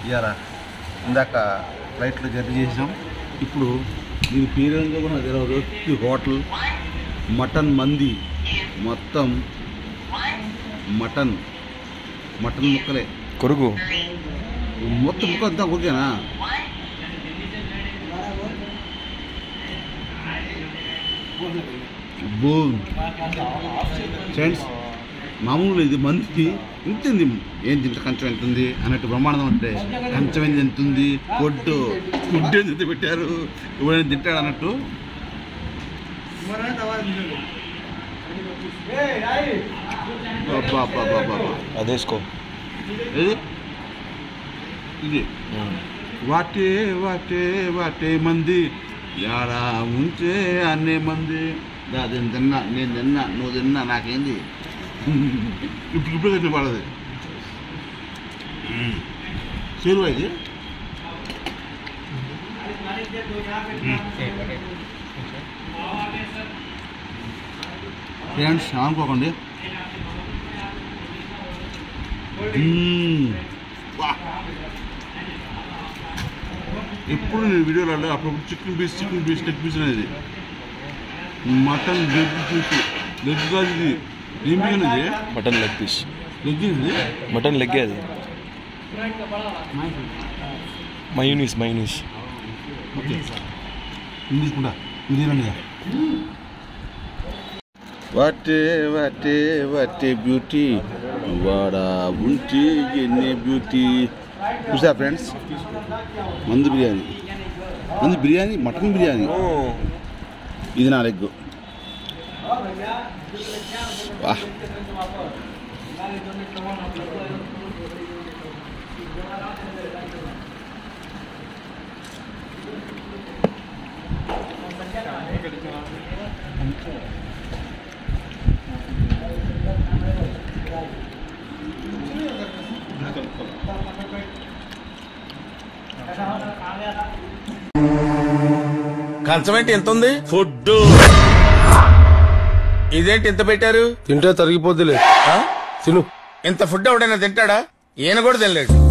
ఇవాళ ఇందాక ఫ్లైట్లో జర్నీ చేసాం ఇప్పుడు దీని పేరేందో కూడా నాకు తెలియదు ఈ హోటల్ మటన్ మంది మొత్తం మటన్ మటన్ ముక్కలే కొరుగు మొత్తం ముక్క అంతా ఓకేనా అబ్బో ఫ్రెండ్స్ మామూలు ఇది మందికి ఇంత ఉంది ఏం తింటే కంచం ఎంత ఉంది అన్నట్టు బ్రహ్మాండం అంటే కంచం ఏంది ఎంత ఉంది కొట్టు ఫుడ్ ఏంది ఎంత పెట్టారు ఎవరైనా తింటాడు అన్నట్టు అబ్బా అబ్బా అబ్బా అబ్బా అదేసుకో ఏది ఇది వాటే వాటే వాటే మంది యాడా ఉంటే అన్నే మంది దా, నేను తిన్నా నేను తిన్నా నువ్వు తిన్నా నాకేంది ఇప్పుడు ఇప్పుడు తిన్న పడదు చేరువా ఇది ఫ్రెండ్స్ అనుకోకండి మ్మ్. వా. ఎప్పుడు నేను వీడియోలో అప్పుడు chicken piece chicken piece leg piece అనేది మటన్ లెగ్ పీస్ లెగ్ కాదు ఇది ఏం బిర్యానీ ఇది మటన్ లెగ్ పీస్ లెగ్ ఇది మటన్ లెగ్ అది మయూనీస్ మయూనీస్ ఓకే ఇది తీసుకుంటా ఇది తినండి వాటే వాటే వాటే బ్యూటీ వాడా ఉంటే ఎన్నే బ్యూటీ చూసా ఫ్రెండ్స్ మందు బిర్యానీ మందు బిర్యానీ మటన్ బిర్యానీ ఇది నా లెగ్ వా కంచం ఏంటి ఎంత ఉంది ఫుడ్ ఇదేంటి ఇంత పెట్టారు తింటే తరిగిపోద్దిలే ఆ? తిను ఇంత ఫుడ్ ఎవడైనా తింటాడా ఈయన కూడా తినలేడు